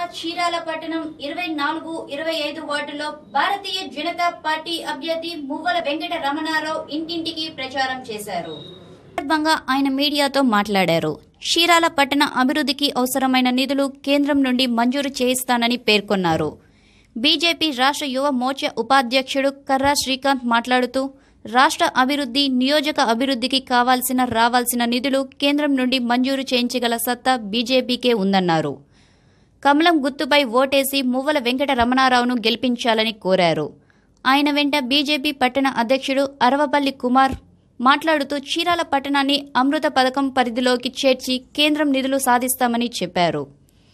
చీరాల పట్టణం ఇరవై నాలుగు ఇరవై ఐదు వార్డులో భారతీయ జనతా పార్టీ అభ్యర్థి మువ్వల వెంకట రమణారావు ఇంటింటికి ప్రచారం చేశారు సందర్భంగా ఆయన మీడియాతో మాట్లాడారు చీరాల పట్టణ అభివృద్ధికి అవసరమైన నిధులు కేంద్రం నుండి మంజూరు చేయిస్తానని పేర్కొన్నారు బీజేపీ రాష్ట్ర యువ మోర్చా ఉపాధ్యక్షుడు కర్రా శ్రీకాంత్ మాట్లాడుతూ రాష్ట్ర అభివృద్ధి నియోజక అభివృద్ధికి కావాల్సిన రావాల్సిన నిధులు కేంద్రం నుండి మంజూరు చేయించగల సత్తా బీజేపీకే ఉందన్నారు కమలం గుర్తుపై ఓటేసి మువ్వల వెంకట రమణారావును గెలిపించాలని కోరారు ఆయన వెంట బీజేపీ పట్టణ అధ్యక్షుడు అరవపల్లి కుమార్ మాట్లాడుతూ చీరాల పట్టణాన్ని అమృత పథకం పరిధిలోకి చేర్చి కేంద్రం నిధులు సాధిస్తామని చెప్పారు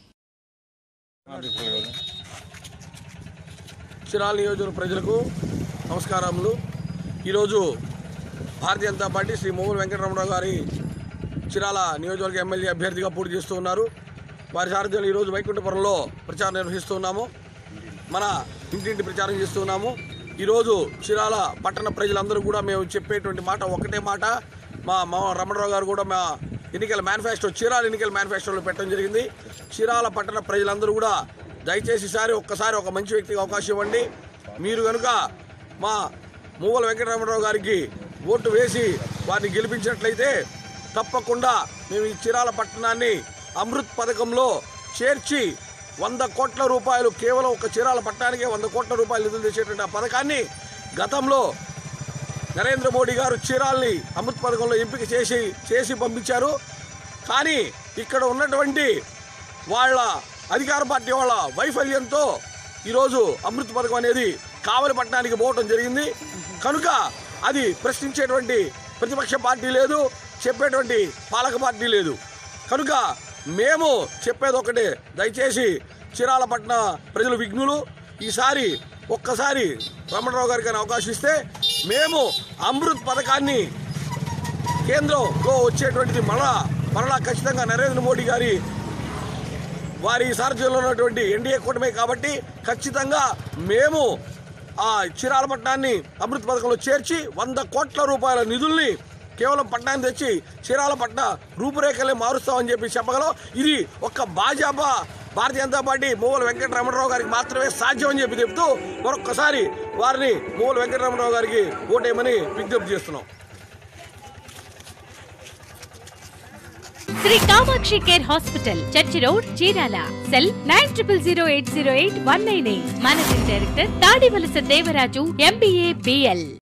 చిరాల నియోజకవర్గ ప్రజలకు నమస్కారములు ఈరోజు భారతీయ జనతా పార్టీ శ్రీ మోహన్ వెంకటరమణరావు గారి చిరాల నియోజకవర్గ ఎమ్మెల్యే అభ్యర్థిగా పోటీ చేస్తూ ఉన్నారు వారి సారథ్యంలో ఈరోజు వైకుంఠపురంలో ప్రచారం నిర్వహిస్తున్నాము మన ఇంటింటి ప్రచారం చేస్తున్నాము ఈరోజు చిరాల పట్టణ ప్రజలందరూ కూడా మేము చెప్పేటువంటి మాట ఒకటే మాట మా మా రమణరావు గారు కూడా మా ఎన్నికల మేనిఫెస్టో చీరాల ఎన్నికల మేనిఫెస్టోలో పెట్టడం జరిగింది చీరాల పట్టణ ప్రజలందరూ కూడా దయచేసి ఈసారి ఒక్కసారి ఒక మంచి వ్యక్తికి అవకాశం ఇవ్వండి మీరు కనుక మా మూవల వెంకటరామరావు గారికి ఓటు వేసి వారిని గెలిపించినట్లయితే తప్పకుండా మేము ఈ చీరాల పట్టణాన్ని అమృత్ పథకంలో చేర్చి వంద కోట్ల రూపాయలు కేవలం ఒక చీరాల పట్టణానికే వంద కోట్ల రూపాయలు నిధులు తెచ్చేటువంటి ఆ పథకాన్ని గతంలో నరేంద్ర మోడీ గారు చీరాల్ని అమృత్ పథకంలో ఎంపిక చేసి చేసి పంపించారు కానీ ఇక్కడ ఉన్నటువంటి వాళ్ళ అధికార పార్టీ వాళ్ళ వైఫల్యంతో ఈరోజు అమృత్ పథకం అనేది కావలి పట్టణానికి పోవటం జరిగింది కనుక అది ప్రశ్నించేటువంటి ప్రతిపక్ష పార్టీ లేదు చెప్పేటువంటి పాలక పార్టీ లేదు కనుక మేము చెప్పేది ఒకటే దయచేసి చీరాల పట్టణ ప్రజలు విఘ్నులు ఈసారి ఒక్కసారి రమణరావు గారికి అయినా అవకాశం ఇస్తే మేము అమృత్ పథకాన్ని కేంద్రంలో వచ్చేటువంటిది మరలా మరలా ఖచ్చితంగా నరేంద్ర మోడీ గారి వారి సారథ్యంలో ఉన్నటువంటి ఎన్డీఏ కూటమే కాబట్టి ఖచ్చితంగా మేము ఆ చీరాల పట్టణాన్ని అమృత్ పథకంలో చేర్చి వంద కోట్ల రూపాయల నిధుల్ని కేవలం పట్టణాన్ని తెచ్చి చీరాల పట్ల రూపురేఖలే మారుస్తామని చెప్పి చెప్పగలం ఇది ఒక్క భాజపా భారతీయ జనతా పార్టీ మూవల వెంకటరమణరావు గారికి మాత్రమే సాధ్యం అని చెప్పి చెప్తూ మరొక్కసారి వారిని మూవల వెంకటరమణరావు గారికి ఓటేయమని విజ్ఞప్తి చేస్తున్నాం Shri Kamakshi care hospital church road Chirala cell nine triple zero eight zero eight one nine eight managing director Tadivalasa Devaraju MBA BL